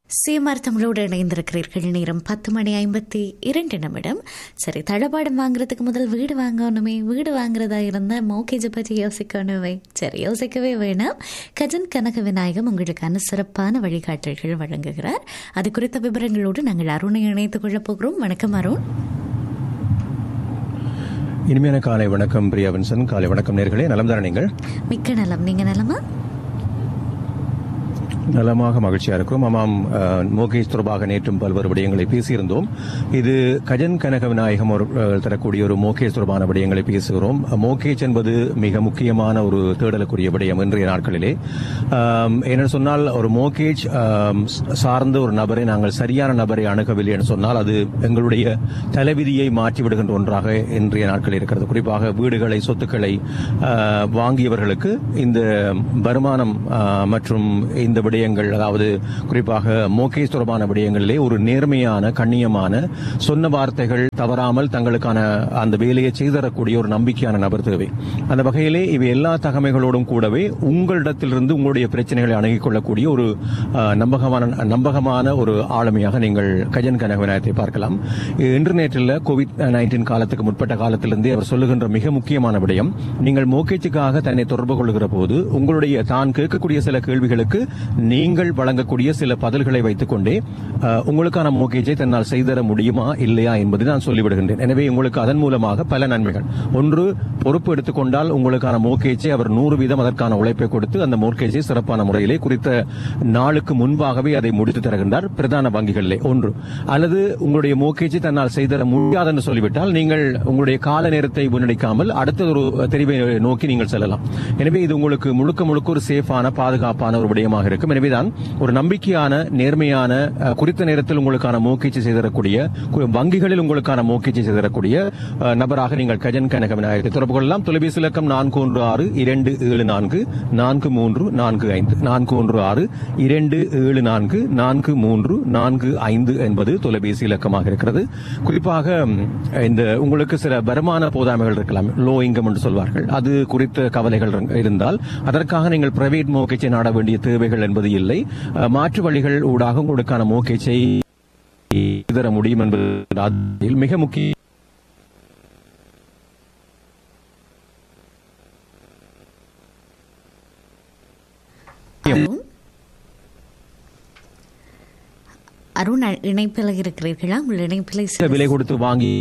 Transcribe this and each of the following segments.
சேமார் தமிழோடு இணைந்திருக்கிறீர்கள் நேரம் பத்து மணி ஐம்பத்தி இரண்டு நிமிடம் சரி தளபாடம் வாங்குறதுக்கு முதல் வீடு வாங்கணுமே வீடு வாங்குறதா இருந்தால் மோகேஜை பற்றி யோசிக்கணுமே சரி யோசிக்கவே வேணாம் கஜன் கனக விநாயகம் உங்களுக்கான சிறப்பான வழிகாட்டல்கள் வழங்குகிறார் அது குறித்த விவரங்களோடு நாங்கள் அருணை இணைத்துக் கொள்ளப் போகிறோம் வணக்கம் அருண் இனிமையான காலை வணக்கம் பிரியா வின்சன் காலை வணக்கம் நேர்களே நலம் தானே நீங்கள் மிக்க நலம் நீங்க நலமா நலமாக மகிழ்ச்சியா இருக்கிறோம் ஆமாம் அஹ், மோகேஷ் தொடர்பாக நேற்றும் பல்வேறு விடயங்களை பேசியிருந்தோம் இது கஜன் கனக விநாயகம் ஒரு அஹ், தரக்கூடிய ஒரு மோகேஷ் தொடர்பான விடயங்களை பேசுகிறோம் மோகேஜ் என்பது மிக முக்கியமான ஒரு தேடலுக்குரிய விடயம் இன்றைய நாட்களிலே ஆம், என்ன சொன்னால் ஒரு மோகேஜ் ஆம், சார்ந்த ஒரு நபரை நாங்கள் சரியான நபரை அணுகவில்லை என்று சொன்னால் அது எங்களுடைய தலைவிதியை மாற்றி விடுகின்ற ஒன்றாக இன்றைய நாட்களில் இருக்கிறது குறிப்பாக வீடுகளை சொத்துக்களை ஆஹ், வாங்கியவர்களுக்கு இந்த வருமானம் ஆஹ், மற்றும் இந்த விடயங்கள் அதாவது குறிப்பாக மோகேஷ் தொடர்பான விடயங்களிலே ஒரு நேர்மையான கண்ணியமான சொன்ன வார்த்தைகள் தவறாமல் தங்களுக்கான அந்த வேலையை செய்தரக்கூடிய ஒரு நம்பிக்கையான நபர் தேவை அந்த வகையிலே இவை எல்லா தகமைகளோடும் கூடவே உங்களிடத்திலிருந்து உங்களுடைய பிரச்சனைகளை அணுகிக் கொள்ளக்கூடிய ஒரு ஆஹ், நம்பகமான நம்பகமான ஒரு ஆளுமையாக நீங்கள் கஜன் கனகவிநாயகத்தை பார்க்கலாம் இன்டர்நெட்டில் கோவிட் நைன்டீன் காலத்துக்கு முற்பட்ட காலத்திலிருந்தே அவர் சொல்லுகின்ற மிக முக்கியமான விடயம் நீங்கள் மோகேஜுக்காக தன்னை தொடர்பு கொள்கிற போது உங்களுடைய தான் கேட்கக்கூடிய சில கேள்விகளுக்கு நீங்கள் வழங்கக்கூடிய சில பதில்களை வைத்துக்கொண்டே அஹ், உங்களுக்கான மோகேஜை தன்னால் செய்தர முடியுமா இல்லையா என்பதை நான் சொல்லிவிடுகின்றேன் எனவே உங்களுக்கு அதன் மூலமாக பல நன்மைகள் ஒன்று பொறுப்பு எடுத்துக்கொண்டால் உங்களுக்கான மோகேஜை அவர் நூறு வீதம் அதற்கான உழைப்பை கொடுத்து அந்த மோர்கேஜை சிறப்பான முறையிலே குறித்த நாளுக்கு முன்பாகவே அதை முடித்து தருகின்றார் பிரதான வங்கிகளிலே ஒன்று அல்லது உங்களுடைய மோகேஜை தன்னால் செய்தர முடியாதென்று சொல்லிவிட்டால் நீங்கள் உங்களுடைய கால நேரத்தை வீணடிக்காமல் அடுத்த ஒரு தெரிவை நோக்கி நீங்கள் செல்லலாம் எனவே இது உங்களுக்கு முழுக்க முழுக்க ஒரு சேஃபான பாதுகாப்பான ஒரு விடயமாக இருக்கும் எனவேதான் ஒரு நம்பிக்கையான நேர்மையான அஹ், குறித்த நேரத்தில் உங்களுக்கான மோக்கீச்சு செய்தரக்கூடிய கு- வங்கிகளில் உங்களுக்கான மோக்கீச்சு செய்தரக்கூடிய அஹ், நபராக நீங்கள் கஜன் கனக விநாயகத்தை தொடர்பு கொள்ளலாம் தொலைபேசி இலக்கம் நான்கு ஒன்று ஆறு இரண்டு ஏழு நான்கு நான்கு மூன்று நான்கு ஐந்து நான்கு ஒன்று ஆறு இரண்டு ஏழு நான்கு நான்கு மூன்று நான்கு ஐந்து என்பது தொலைபேசி இலக்கமாக இருக்கிறது குறிப்பாக ம், இந்த உங்களுக்கு சில வருமான போதாமைகள் இருக்கலாம் லோ இன்கம் என்று சொல்வார்கள் அது குறித்த கவலைகள் இருந்- இருந்தால் அதற்காக நீங்கள் பிரைவேட் மோக்கேஜை நாட வேண்டிய தேவைகள் என்பது இல்லை அஹ், மாற்று வழிகள் ஊடாக உங்களுக்கான மோக்கேஜை தர முடியும் என்பது அதில் மிக முக்கிய அருண் அருண் அ- இணைப்பில் இருக்கிறீர்களா உங்கள் இணைப்பிலை சிறு- விலை கொடுத்து வாங்கி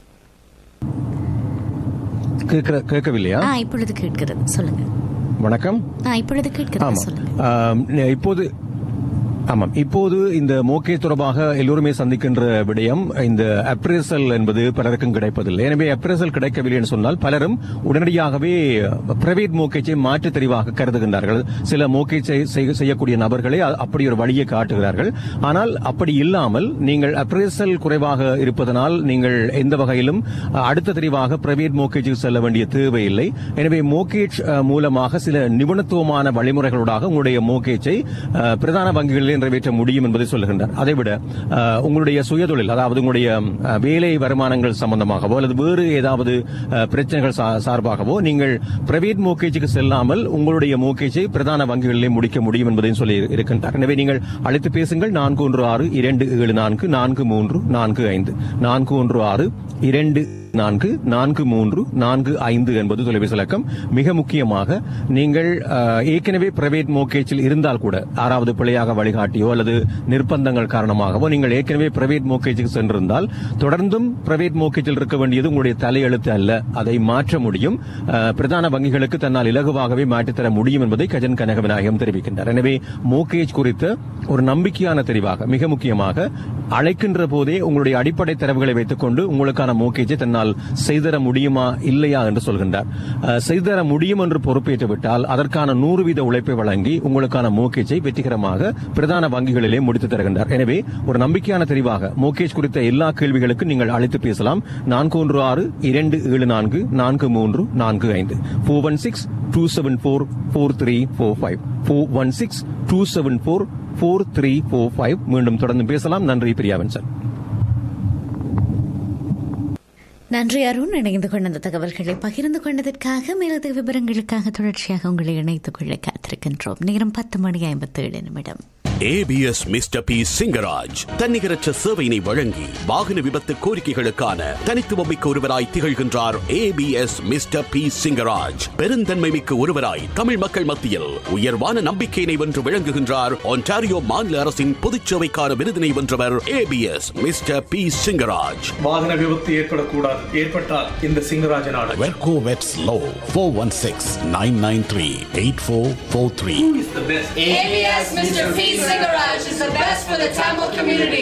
கேட்கிற- கேட்கவில்லையா ஆ இப்பொழுது கேட்கிறது சொல்லுங்க வணக்கம் ஆ இப்பொழுது கேட்கிறது ஆமாம் சொல்லுங்க ஆம், இப்போது ஆமாம் இப்போது இந்த மோக்கே தொடர்பாக எல்லோருமே சந்திக்கின்ற விடயம் இந்த அப்ரேசல் என்பது பலருக்கும் கிடைப்பதில்லை எனவே அப்ரேசல் கிடைக்கவில்லை என்று சொன்னால் பலரும் உடனடியாகவே பிரைவேட் மோக்கேஜை மாற்று தெரிவாக கருதுகின்றார்கள் சில மோக்கேஜை செய்ய- செய்யக்கூடிய நபர்களை அ- அப்படி ஒரு வழியை காட்டுகிறார்கள் ஆனால் அப்படி இல்லாமல் நீங்கள் அப்ரேசல் குறைவாக இருப்பதனால் நீங்கள் எந்த வகையிலும் அ, அடுத்த தெரிவாக பிரைவேட் மோக்கேஜுக்கு செல்ல வேண்டிய தேவையில்லை எனவே மோக்கேஜ் அ, மூலமாக சில நிபுணத்துவமான வழிமுறைகளோடாக உங்களுடைய மோக்கேஜை அ, பிரதான வங்கிகளில் நிறைவேற்ற முடியும் என்பதை சொல்லுகின்றார் அதைவிட அ, உங்களுடைய சுயதொழில் அதாவது உங்களுடைய அ, வேலை வருமானங்கள் சம்பந்தமாகவோ அல்லது வேறு ஏதாவது அ, பிரச்சனைகள் சா- சார்பாகவோ நீங்கள் பிரைவேட் மோக்கேஜுக்கு செல்லாமல் உங்களுடைய மோக்கேஜை பிரதான வங்கிகளிலே முடிக்க முடியும் என்பதையும் சொல்லி இருக்கின்றார் எனவே நீங்கள் அழைத்து பேசுங்கள் நான்கு ஒன்று ஆறு இரண்டு ஏழு நான்கு நான்கு மூன்று நான்கு ஐந்து நான்கு ஒன்று ஆறு இரண்டு நான்கு நான்கு மூன்று நான்கு ஐந்து என்பது தொலைபேசி இலக்கம் மிக முக்கியமாக நீங்கள் அஹ், ஏற்கனவே பிரைவேட் மோக்கேஜில் இருந்தால் கூட ஆறாவது பிழையாக வழிகாட்டியோ அல்லது நிர்பந்தங்கள் காரணமாகவோ நீங்கள் ஏற்கனவே பிரைவேட் மோக்கேஜுக்கு சென்றிருந்தால் தொடர்ந்தும் பிரைவேட் மோக்கேஜில் இருக்க வேண்டியது உங்களுடைய தலையெழுத்து அல்ல அதை மாற்ற முடியும் அஹ், பிரதான வங்கிகளுக்கு தன்னால் இலகுவாகவே மாற்றித்தர முடியும் என்பதை கஜன் கனக விநாயகம் தெரிவிக்கின்றார் எனவே மோக்கேஜ் குறித்த ஒரு நம்பிக்கையான தெரிவாக மிக முக்கியமாக அழைக்கின்ற போதே உங்களுடைய அடிப்படை தரவுகளை வைத்துக்கொண்டு உங்களுக்கான மோக்கேஜை தன்னால் செய்தர முடியுமா இல்லையா என்று சொல்கின்றார் அஹ், செய்தர முடியும் என்று பொறுப்பேற்று விட்டால் அதற்கான நூறு வீத உழைப்பை வழங்கி உங்களுக்கான மோக்கேஜை வெற்றிகரமாக பிரதான வங்கிகளிலே முடித்து தருகின்றார் எனவே ஒரு நம்பிக்கையான தெரிவாக மோக்கேஜ் குறித்த எல்லா கேள்விகளுக்கும் நீங்கள் அழைத்து பேசலாம் நான்கு ஒன்று ஆறு இரண்டு ஏழு நான்கு நான்கு மூன்று நான்கு ஐந்து four one six two seven four four three four five four one six two seven four four three four five மீண்டும் தொடர்ந்து பேசலாம் நன்றி பிரியாவன் சார் நன்றி அருண் இணைந்து கொண்ட அந்த தகவல்களை பகிர்ந்து கொண்டதற்காக மேலதிக விவரங்களுக்காக தொடர்ச்சியாக உங்களை இணைத்துக் கொள்ள காத்திருக்கின்றோம் நேரம் பத்து மணி ஐம்பத்தி ஏழு நிமிடம் ஏபிஎஸ் மிஸ்டர் பி சிங்கராஜ் தன்னிகரற்ற சேவையினை வழங்கி வாகன விபத்து கோரிக்கைகளுக்கான தனித்துவமிக்க ஒருவராய் திகழ்கின்றார் ஏபிஎஸ் மிஸ்டர் பி சிங்கராஜ் பெருந்தன்மை மிக்க ஒருவராய் தமிழ் மக்கள் மத்தியில் உயர்வான நம்பிக்கையினை வென்று விளங்குகின்றார் ஒன்டாரியோ மாநில அரசின் பொதுச்சேவைக்கான விருதினை வென்றவர் ஏபிஎஸ் மிஸ்டர் பி சிங்கராஜ் வாகன விபத்து ஏற்படக்கூடாது ஏற்பட்டால் இந்த சிங்கராஜனான வெர்கோ வெட்ஸ் law four one six nine nine three eight four four three ABS Mr. P. Singaraj is the best for the Tamil community.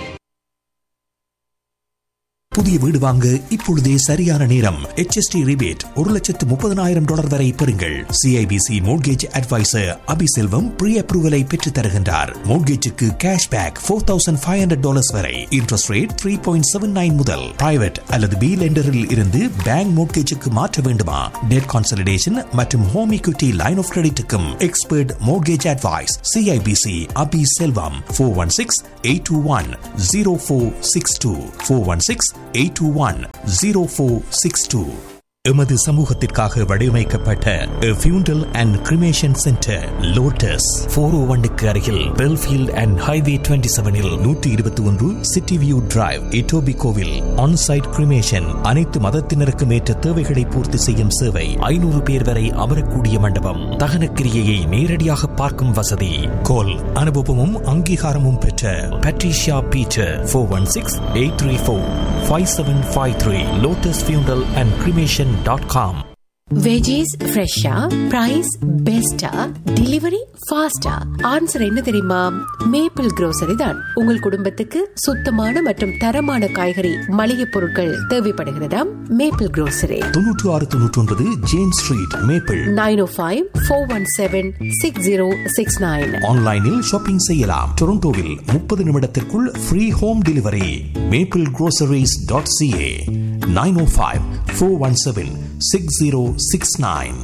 புதிய வீடு வாங்க இப்பொழுதே சரியான நேரம் HST ரிபேட் ஒரு லட்சத்து முப்பதனாயிரம் டாலர் வரை பெறுங்கள் CIBC mortgage advisor Abiselvam pre அப்ரூவலை பெற்றுத் தருகின்றார் மோட்கேஜுக்கு cash back four thousand five hundred dollars வரை interest rate three point seven nine முதல் பிரைவேட் அல்லது பி லெண்டரில் இருந்து பேங்க் மோட்கேஜுக்கு மாற்ற வேண்டுமா டெட் கான்சலிடேஷன் மற்றும் ஹோம் equity லைன் ஆஃப் கிரெடிட்டுக்கும் expert mortgage advice CIBC Abi Selvam four one six eight two one zero four six two four one six eight two one zero four six two எமது சமூகத்திற்காக வடிவமைக்கப்பட்ட funeral and cremation centre lotus four O ஒன்னுக்கு அருகில் Belfield and highway twenty செவனில் நூற்றி இருபத்தி ஒன்று city view drive இட்டோபி கோவில் ஆன்சைட் கிரிமேஷன் அனைத்து மதத்தினருக்கும் ஏற்ற தேவைகளை பூர்த்தி செய்யும் சேவை ஐநூறு பேர் வரை அமரக்கூடிய மண்டபம் தகனக்கிரியையை நேரடியாக பார்க்கும் வசதி கோல் அனுபவமும் அங்கீகாரமும் பெற்ற Patricia Peter four one six eight three four five seven five three lotus funeral and cremation dot com veggies ஃப்ரெஷ்ஷா பிரைஸ் பெஸ்டா டெலிவரி ஃபாஸ்டா ஆன்சர் என்ன தெரியுமா மேப்பிள் grocery தான் உங்கள் குடும்பத்துக்கு சுத்தமான மற்றும் தரமான காய்கறி மளிகை பொருட்கள் தேவைப்படுகிறதா மேப்பிள் grocery தொன்னூற்று ஆறு தொன்னூற்றி ஒன்பது James street maple nine O five four one seven six zero six nine ஆன்லைனில் ஷாப்பிங் செய்யலாம் டொரண்டோவில் முப்பது நிமிடத்திற்குள் free home delivery maple groceries dot CA nine O five four one seven six zero six nine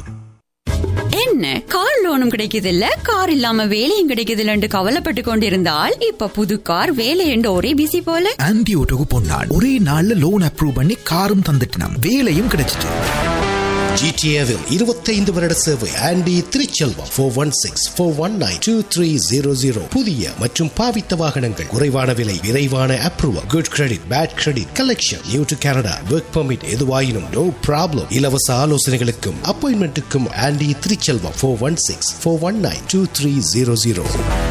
என்ன car லோனும் கிடைக்குது இல்ல car இல்லாம வேலையும் கிடைக்குது இல்லன்னு கவலைப்பட்டு கொண்டிருந்தால் இப்ப புது கார் வேலை என்று ஒரே பிசி போல ஆன்டி ஓட்டோக்கு பொன்னாள் ஒரே நாள்ல லோன் அப்ரூவ் பண்ணி காரும் தந்துட்டினாம் வேலையும் கிடைச்சிட்டு ஜிடிஏவில் இருபத்தைந்து வருட சேவை Andy Thiruchelvam four one six four one nine two three zero zero புதிய மற்றும் பாவித்த வாகனங்கள் குறைவான விலை விரைவான approval good credit bad credit collection new to Canada work permit எதுவாயினும் நோ ப்ராப்ளம் இலவச ஆலோசனைகளுக்கும் அப்பாயின்மெண்ட்டுக்கும் Andy Thiruchelvam four one six four one nine two three zero zero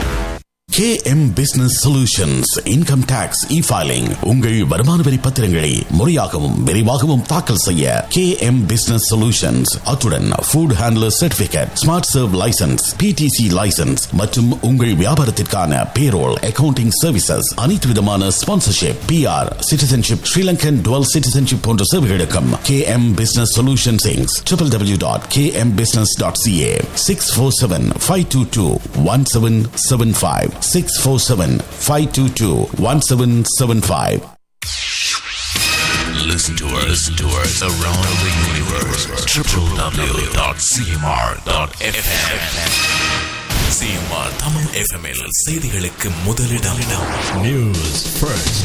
KM Business Solutions Income Tax E-Filing உங்கள் வருமான வரி பத்திரங்களை முறையாகவும் விரைவாகவும் தாக்கல் செய்ய KM Business Solutions அத்துடன் Food Handler Certificate Smart Serve License PTC License மற்றும் உங்கள் வியாபாரத்திற்கான Payroll Accounting Services அனைத்து விதமான Sponsorship PR Citizenship Sri Lankan Dual Citizenship போன்ற சேவைகளுக்கும் KM Business Solutions Inc. www.kmbusiness.ca 647-522-1775 647-522-1775 Listen to us, listen to us around the universe. www.cmr.fm. CMR Tamil FM இல் செய்திகளுக்கு முதலிடம் news first